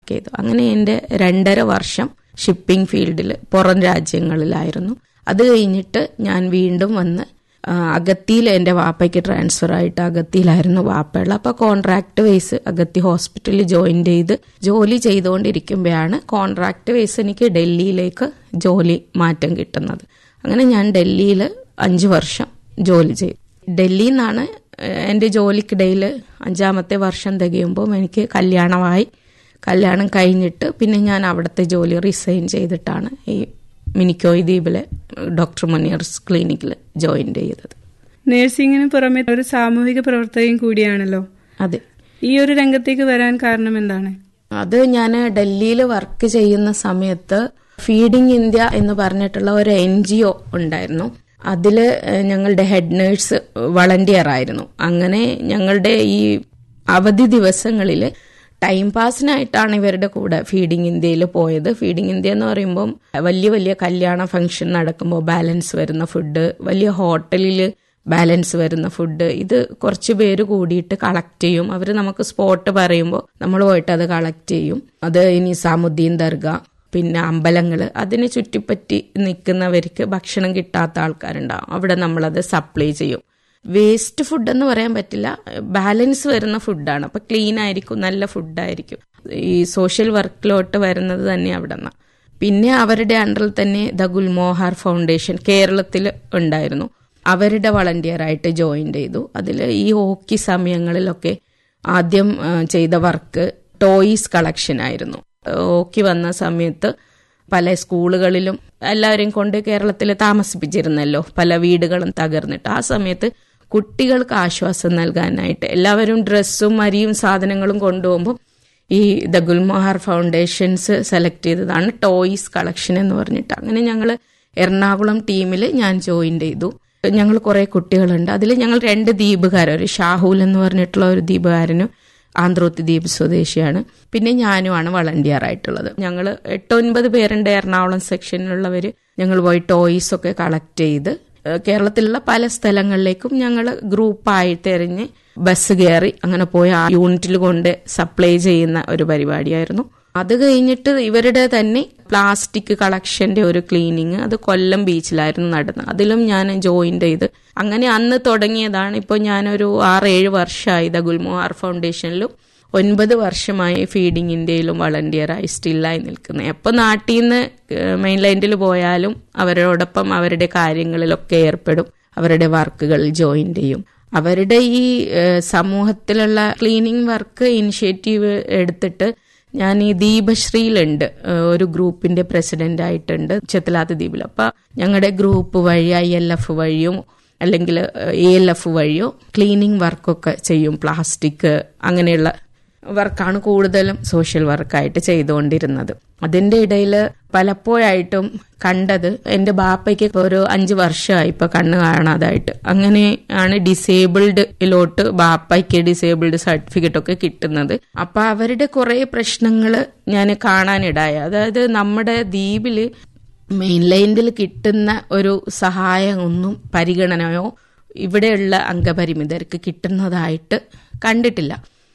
ചെയ്തു അങ്ങനെ എൻ്റെ രണ്ടര വർഷം ഷിപ്പിംഗ് ഫീൽഡിൽ പുറം രാജ്യങ്ങളിലായിരുന്നു അത് കഴിഞ്ഞിട്ട് ഞാൻ വീണ്ടും വന്ന് ആ, അഗത്തിയിൽ എൻ്റെ വാപ്പയ്ക്ക് ട്രാൻസ്ഫർ ആയിട്ട് അഗത്തിയിലായിരുന്നു വാപ്പയുള്ള അപ്പോൾ കോൺട്രാക്ട് വൈസ് അഗത്തി ഹോസ്പിറ്റലിൽ ജോയിൻ ചെയ്ത് ജോലി ചെയ്തുകൊണ്ടിരിക്കുമ്പോഴാണ് കോൺട്രാക്ട് വൈസ് എനിക്ക് ഡൽഹിയിലേക്ക് ജോലി മാറ്റം കിട്ടുന്നത് അങ്ങനെ ഞാൻ ഡൽഹിയിൽ അഞ്ച് വർഷം ജോലി ചെയ്തു ഡൽഹിയിൽ നിന്നാണ് എൻ്റെ ജോലിക്കിടയിൽ അഞ്ചാമത്തെ വർഷം തികയുമ്പോൾ എനിക്ക് കല്യാണമായി കല്യാണം കഴിഞ്ഞിട്ട് പിന്നെ ഞാൻ അവിടുത്തെ ജോലി റിസൈൻ ചെയ്തിട്ടാണ് ഈ മിനിക്കോയ് ദ്വീപിലെ ഡോക്ടർ മുനിയർസ് ക്ലിനിക്കിൽ ജോയിൻ ചെയ്തത് നഴ്സിംഗിന് പുറമെ ഒരു സാമൂഹിക പ്രവർത്തകയും കൂടിയാണല്ലോ അതെ ഈ ഒരു രംഗത്തേക്ക് വരാൻ കാരണം എന്താണ് അത് ഞാൻ ഡൽഹിയിൽ വർക്ക് ചെയ്യുന്ന സമയത്ത് ഫീഡിംഗ് ഇന്ത്യ എന്ന് പറഞ്ഞിട്ടുള്ള ഒരു എൻ ജി ഒ ഉണ്ടായിരുന്നു അതിൽ ഞങ്ങളുടെ ഹെഡ് നേഴ്സ് വളണ്ടിയർ ആയിരുന്നു അങ്ങനെ ഞങ്ങളുടെ ഈ അവധി ദിവസങ്ങളിൽ ടൈം പാസിനായിട്ടാണ് ഇവരുടെ കൂടെ ഫീഡിംഗ് ഇന്ത്യയിൽ പോയത് ഫീഡിംഗ് ഇന്ത്യ എന്ന് പറയുമ്പം വലിയ വലിയ കല്യാണ ഫംഗ്ഷൻ നടക്കുമ്പോൾ ബാലൻസ് വരുന്ന ഫുഡ് വലിയ ഹോട്ടലിൽ ബാലൻസ് വരുന്ന ഫുഡ് ഇത് കുറച്ച് പേര് കൂടിയിട്ട് കളക്ട് ചെയ്യും അവർ നമുക്ക് സ്പോട്ട് പറയുമ്പോൾ നമ്മൾ പോയിട്ട് അത് കളക്ട് ചെയ്യും അത് ഇനി സാമുദ്ദീൻ ദർഗ പിന്നെ അമ്പലങ്ങൾ അതിനെ ചുറ്റിപ്പറ്റി നിൽക്കുന്നവർക്ക് ഭക്ഷണം കിട്ടാത്ത ആൾക്കാരുണ്ടാവും അവിടെ നമ്മളത് സപ്ലൈ ചെയ്യും വേസ്റ്റ് ഫുഡ് എന്ന് പറയാൻ പറ്റില്ല ബാലൻസ് വരുന്ന ഫുഡാണ് അപ്പൊ ക്ലീൻ ആയിരിക്കും നല്ല ഫുഡായിരിക്കും ഈ സോഷ്യൽ വർക്കിലോട്ട് വരുന്നത് തന്നെ അവിടെ നിന്നാണ് പിന്നെ അവരുടെ അണ്ടറിൽ തന്നെ ദ ഗുൽമോഹർ ഫൗണ്ടേഷൻ കേരളത്തിൽ ഉണ്ടായിരുന്നു അവരുടെ വളണ്ടിയറായിട്ട് ജോയിൻ ചെയ്തു അതിൽ ഈ ഹോക്കി സമയങ്ങളിലൊക്കെ ആദ്യം ആ, ചെയ്ത വർക്ക് ടോയ്സ് കളക്ഷൻ ആയിരുന്നു ഹോക്കി വന്ന സമയത്ത് പല സ്കൂളുകളിലും എല്ലാവരെയും കൊണ്ട് കേരളത്തിൽ താമസിപ്പിച്ചിരുന്നല്ലോ പല വീടുകളും തകർന്നിട്ട് ആ സമയത്ത് കുട്ടികൾക്ക് ആശ്വാസം നൽകാനായിട്ട് എല്ലാവരും ഡ്രസ്സും അരിയും സാധനങ്ങളും കൊണ്ടുപോകുമ്പോൾ ഈ ദ ഗുൽമോഹർ ഫൗണ്ടേഷൻസ് സെലക്ട് ചെയ്തതാണ് ടോയ്സ് കളക്ഷൻ എന്ന് പറഞ്ഞിട്ട് അങ്ങനെ ഞങ്ങൾ എറണാകുളം ടീമിൽ ഞാൻ ജോയിൻ ചെയ്തു ഞങ്ങൾ കുറെ കുട്ടികളുണ്ട് അതിൽ ഞങ്ങൾ രണ്ട് ദ്വീപുകാർ ഒരു ഷാഹുൽ എന്ന് പറഞ്ഞിട്ടുള്ള ഒരു ദ്വീപുകാരനും ആന്ധ്രോത്ത് ദ്വീപ് സ്വദേശിയാണ് പിന്നെ ഞാനുമാണ് വളണ്ടിയർ ആയിട്ടുള്ളത് ഞങ്ങൾ എട്ടൊൻപത് പേരുണ്ട് എറണാകുളം സെക്ഷനിലുള്ളവർ ഞങ്ങൾ പോയി ടോയ്സ് ഒക്കെ കളക്ട് ചെയ്ത് ഏഹ് കേരളത്തിലുള്ള പല സ്ഥലങ്ങളിലേക്കും ഞങ്ങൾ ഗ്രൂപ്പായി തെരഞ്ഞ് ബസ് കയറി അങ്ങനെ പോയി ആ യൂണിറ്റിൽ കൊണ്ട് സപ്ലൈ ചെയ്യുന്ന ഒരു പരിപാടിയായിരുന്നു അത് കഴിഞ്ഞിട്ട് ഇവരുടെ തന്നെ പ്ലാസ്റ്റിക് കളക്ഷന്റെ ഒരു ക്ലീനിങ് അത് കൊല്ലം ബീച്ചിലായിരുന്നു നടന്നത് അതിലും ഞാൻ ജോയിൻ ചെയ്ത് അങ്ങനെ അന്ന് തുടങ്ങിയതാണ് ഇപ്പോൾ ഞാനൊരു ആറ് ഏഴ് വർഷമായി ദ ഗുൽമോഹാർ ഫൗണ്ടേഷനിലും ഒൻപത് വർഷമായി ഫീഡിംഗ് ഇന്ത്യയിലും വളണ്ടിയറായി സ്റ്റില്ലായി നിൽക്കുന്നത് എപ്പോൾ നാട്ടിൽ നിന്ന് മെയിൻലൈൻഡിൽ പോയാലും അവരോടൊപ്പം അവരുടെ കാര്യങ്ങളിലൊക്കെ ഏർപ്പെടും അവരുടെ വർക്കുകളിൽ ജോയിൻ ചെയ്യും അവരുടെ ഈ ഏഹ്, സമൂഹത്തിലുള്ള ക്ലീനിങ് വർക്ക് ഇനിഷ്യേറ്റീവ് എടുത്തിട്ട് ഞാൻ ഈ ദീപശ്രീയിലുണ്ട് ഏഹ്, ഒരു ഗ്രൂപ്പിന്റെ പ്രസിഡന്റ് ആയിട്ടുണ്ട് ചെത്തലാത്ത് ദ്വീപിൽ അപ്പൊ ഞങ്ങളുടെ ഗ്രൂപ്പ് വഴി ഐ എൽ എഫ് വഴിയും അല്ലെങ്കിൽ എ എൽ എഫ് വഴിയോ ക്ലീനിങ് വർക്കൊക്കെ ചെയ്യും പ്ലാസ്റ്റിക് അങ്ങനെയുള്ള വർക്കാണ് കൂടുതലും സോഷ്യൽ വർക്കായിട്ട് ചെയ്തുകൊണ്ടിരുന്നത് അതിന്റെ ഇടയിൽ പലപ്പോഴായിട്ടും കണ്ടത് എന്റെ ബാപ്പയ്ക്ക് ഒരു അഞ്ച് വർഷമായി ഇപ്പൊ കണ്ണ് കാണാതായിട്ട് അങ്ങനെയാണ് ഡിസേബിൾഡിലോട്ട് ബാപ്പയ്ക്ക് ഡിസേബിൾഡ് സർട്ടിഫിക്കറ്റ് ഒക്കെ കിട്ടുന്നത് അപ്പൊ അവരുടെ കുറെ പ്രശ്നങ്ങൾ ഞാൻ കാണാനിടായി അതായത് നമ്മുടെ ദ്വീപില് മെയിൻലൈൻഡിൽ കിട്ടുന്ന ഒരു സഹായം ഒന്നും പരിഗണനയോ ഇവിടെയുള്ള അംഗപരിമിതർക്ക് കിട്ടുന്നതായിട്ട് കണ്ടിട്ടില്ല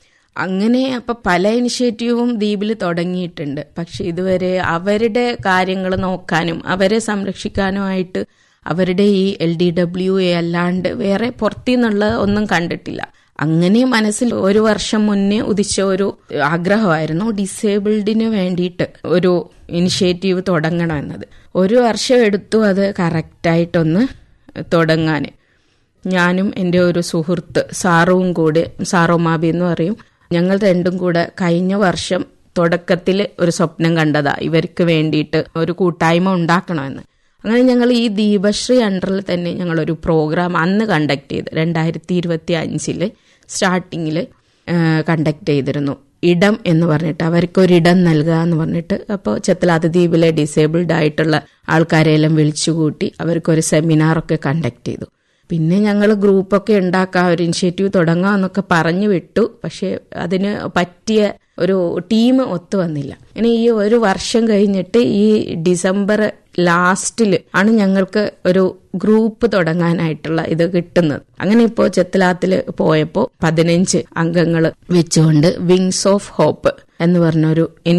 അങ്ങനെ അപ്പൊ പല ഇനിഷ്യേറ്റീവും ദ്വീപിൽ തുടങ്ങിയിട്ടുണ്ട് പക്ഷെ ഇതുവരെ അവരുടെ കാര്യങ്ങൾ നോക്കാനും അവരെ സംരക്ഷിക്കാനുമായിട്ട് അവരുടെ ഈ എൽ ഡി ഡബ്ല്യു എ അല്ലാണ്ട് വേറെ പുറത്തുനിന്നുള്ള ഒന്നും കണ്ടിട്ടില്ല അങ്ങനെ മനസ്സിൽ ഒരു വർഷം മുന്നേ ഉദിച്ച ഒരു ആഗ്രഹമായിരുന്നു ഡിസേബിൾഡിന് വേണ്ടിയിട്ട് ഒരു ഇനിഷ്യേറ്റീവ് തുടങ്ങണം എന്നത് ഒരു വർഷം എടുത്തു അത് കറക്റ്റായിട്ടൊന്ന് തുടങ്ങാൻ ഞാനും എൻ്റെ ഒരു സുഹൃത്ത് സാറുവും കൂടി സാറോ മാബി എന്ന് പറയും ഞങ്ങൾ രണ്ടും കൂടെ കഴിഞ്ഞ വർഷം തുടക്കത്തിൽ ഒരു സ്വപ്നം കണ്ടതാ ഇവർക്ക് വേണ്ടിയിട്ട് ഒരു കൂട്ടായ്മ ഉണ്ടാക്കണമെന്ന് അങ്ങനെ ഞങ്ങൾ ഈ ദീപശ്രീ അണ്ടറിൽ തന്നെ ഞങ്ങൾ ഒരു പ്രോഗ്രാം അന്ന് കണ്ടക്ട് ചെയ്ത് രണ്ടായിരത്തി ഇരുപത്തി അഞ്ചില് സ്റ്റാർട്ടിങ്ങിൽ കണ്ടക്ട് ചെയ്തിരുന്നു ഇടം എന്ന് പറഞ്ഞിട്ട് അവർക്കൊരിടം നൽകുക എന്ന് പറഞ്ഞിട്ട് അപ്പോൾ ചെത്തലാത്ത് ദ്വീപിലെ ഡിസേബിൾഡ് ആയിട്ടുള്ള ആൾക്കാരെല്ലാം വിളിച്ചുകൂട്ടി അവർക്കൊരു സെമിനാറൊക്കെ കണ്ടക്ട് ചെയ്തു പിന്നെ ഞങ്ങൾ ഗ്രൂപ്പൊക്കെ ഉണ്ടാക്കാം ഒരു ഇനിഷ്യേറ്റീവ് തുടങ്ങാം എന്നൊക്കെ പറഞ്ഞു വിട്ടു പക്ഷെ അതിന് പറ്റിയ ഒരു ടീം ഒത്തു വന്നില്ല ഇനി ഈ ഒരു വർഷം കഴിഞ്ഞിട്ട് ഈ ഡിസംബർ ലാസ്റ്റിൽ ആണ് ഞങ്ങൾക്ക് ഒരു ഗ്രൂപ്പ് തുടങ്ങാനായിട്ടുള്ള ഇത് കിട്ടുന്നത് അങ്ങനെ ഇപ്പോൾ ചെത്തലാത്തിൽ പോയപ്പോൾ പതിനഞ്ച് അംഗങ്ങൾ വെച്ചുകൊണ്ട് വിങ്സ് ഓഫ് ഹോപ്പ് എന്ന് പറഞ്ഞൊരു